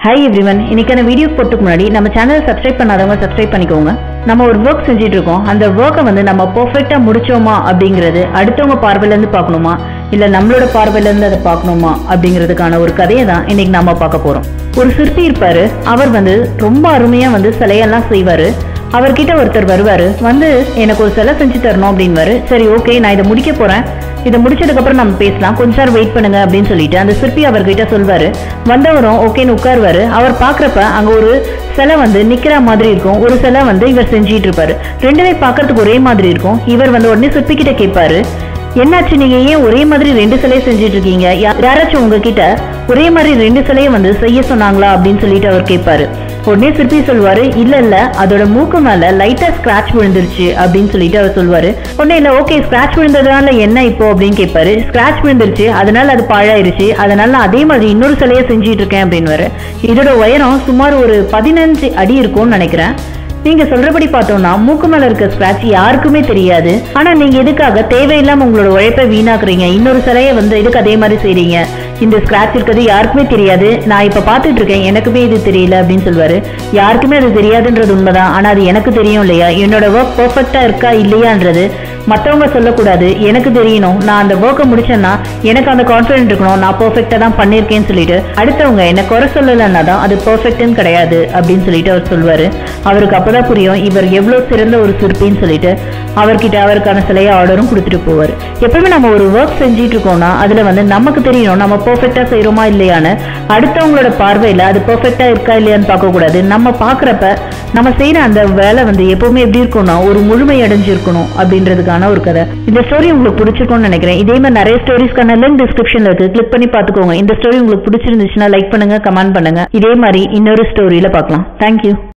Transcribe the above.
hi everyone இன்னைக்கான video போட்டுக்கு முன்னாடி நம்ம சேனலை சப்ஸ்கிரைப் பண்ணாதவங்க சப்ஸ்கிரைப் பண்ணிக்கோங்க நம்ம ஒரு ஒர்க் செஞ்சுட்டு இருக்கோம் அந்த ஒர்க்கை வந்து நம்ம பெர்ஃபெக்ட்டா முடிச்சோமா அப்படிங்கிறது அடுத்தவங்க பார்வையில இருந்து பார்க்கணுமா இல்ல நம்மளோட பார்வையில இருந்து அதை பார்க்கணுமா அப்படிங்கிறதுக்கான ஒரு கதையை தான் இன்னைக்கு நாம பார்க்க போறோம் ஒரு சிற்பி இருப்பாரு அவர் வந்து ரொம்ப அருமையா வந்து சிலையெல்லாம் செய்வாரு அவர்கிட்ட ஒருத்தர் வருவாரு வந்து எனக்கு ஒரு சிலை செஞ்சு தரணும் அப்படின்வாரு சரி ஓகே நான் இதை முடிக்க போறேன் இதை முடிச்சதுக்கு அப்புறம் நம்ம பேசலாம் கொஞ்ச நேரம் வெயிட் பண்ணுங்க அப்படின்னு சொல்லிட்டு அந்த சிற்பி அவர்கிட்ட சொல்வாரு வந்தவரும் ஓகேன்னு உட்காருவாரு அவர் பாக்குறப்ப அங்க ஒரு சிலை வந்து நிக்கிற மாதிரி இருக்கும் ஒரு சிலை வந்து இவர் செஞ்சிட்டு இருப்பாரு ரெண்டுமே பார்க்கறதுக்கு ஒரே மாதிரி இருக்கும் இவர் வந்து உடனே சிற்பி கிட்ட கேட்பாரு என்னாச்சு நீங்க ஏன் ஒரே மாதிரி ரெண்டு சிலையை செஞ்சுட்டு இருக்கீங்க யா- யாராச்சும் உங்ககிட்ட ஒரே மாதிரி ரெண்டு சிலையை வந்து செய்ய சொன்னாங்களா அப்படின்னு சொல்லிட்டு அவர் கேட்பாரு உடனே சிற்பி சொல்வாரு இல்ல இல்ல அதோட மூக்கு மேல லைட்டா ஸ்கிராட்ச் விழுந்துருச்சு அப்படின்னு சொல்லிட்டு அவர் சொல்வாரு உடனே இல்ல ஓகே ஸ்கிராட்ச் விழுந்ததுனால என்ன இப்போ அப்படின்னு கேட்பாரு ஸ்கிராட்ச் விழுந்துருச்சு அதனால அது பாழாயிருச்சு அதனால நான் அதே மாதிரி இன்னொரு சிலையை செஞ்சுட்டு இருக்கேன் அப்படின்னுவாரு இதோட உயரம் சுமார் ஒரு பதினஞ்சு அடி இருக்கும்னு நினைக்கிறேன் நீங்க சொல்றபடி பார்த்தோம்னா மூக்கு மேல இருக்க ஸ்கிராட்ச் யாருக்குமே தெரியாது ஆனா நீங்க எதுக்காக தேவையில்லாம உங்களோட உழைப்பை வீணாக்குறீங்க இன்னொரு சிலையை வந்து எதுக்கு அதே மாதிரி செய்றீங்க இந்த ஸ்கிராட்ச் இருக்கிறது யாருக்குமே தெரியாது நான் இப்ப பார்த்துட்டு இருக்கேன் எனக்குமே இது தெரியல அப்படின்னு சொல்வாரு யாருக்குமே அது தெரியாதுன்றது உண்மைதான் ஆனா அது எனக்கு தெரியும் இல்லையா என்னோட ஒர்க் பெர்ஃபெக்ட்டா இருக்கா இல்லையான்றது மத்தவங்க சொல்லக்கூடாது எனக்கு தெரியணும் நான் அந்த ஒர்க்கை முடிச்சேன்னா எனக்கு அந்த கான்ஃபிடென்ட் இருக்கணும் நான் பெர்ஃபெக்ட்டா தான் பண்ணியிருக்கேன்னு சொல்லிட்டு அடுத்தவங்க என்ன குறை சொல்லலைன்னா தான் அது பெர்ஃபெக்ட்னு கிடையாது அப்படின்னு சொல்லிட்டு அவர் சொல்வாரு அவருக்கு அப்பதான் புரியும் இவர் எவ்வளவு சிறந்த ஒரு சிற்பின்னு சொல்லிட்டு அவர்கிட்ட அவருக்கான சிலையை ஆர்டரும் கொடுத்துட்டு போவார் எப்பவுமே நம்ம ஒரு ஒர்க் செஞ்சிட்டு இருக்கோம்னா அதுல வந்து நமக்கு தெரியணும் நம்ம பெர்ஃபெக்ட்டா செய்றோமா இல்லையான்னு அடுத்தவங்களோட பார்வையில அது பெர்ஃபெக்ட்டா இருக்கா இல்லையான்னு பார்க்க கூடாது நம்ம பாக்குறப்ப நம்ம செய்யற அந்த வேலை வந்து எப்பவுமே எப்படி இருக்கணும்னா ஒரு முழுமை அடைஞ்சிருக்கணும் அப்படின்றதுக்கான ஒரு கதை இந்த ஸ்டோரி உங்களுக்கு பிடிச்சிருக்கும்னு நினைக்கிறேன் இதே மாதிரி நிறைய ஸ்டோரிஸ்க்கான லிங்க் டிஸ்கிரிப்ஷன்ல இருக்கு கிளிக் பண்ணி பார்த்துக்கோங்க இந்த ஸ்டோரி உங்களுக்கு பிடிச்சிருந்துச்சுன்னா லைக் பண்ணுங்க கமெண்ட் பண்ணுங்க இதே மாதிரி இன்னொரு ஸ்டோரியில பார்க்கலாம் தேங்க்யூ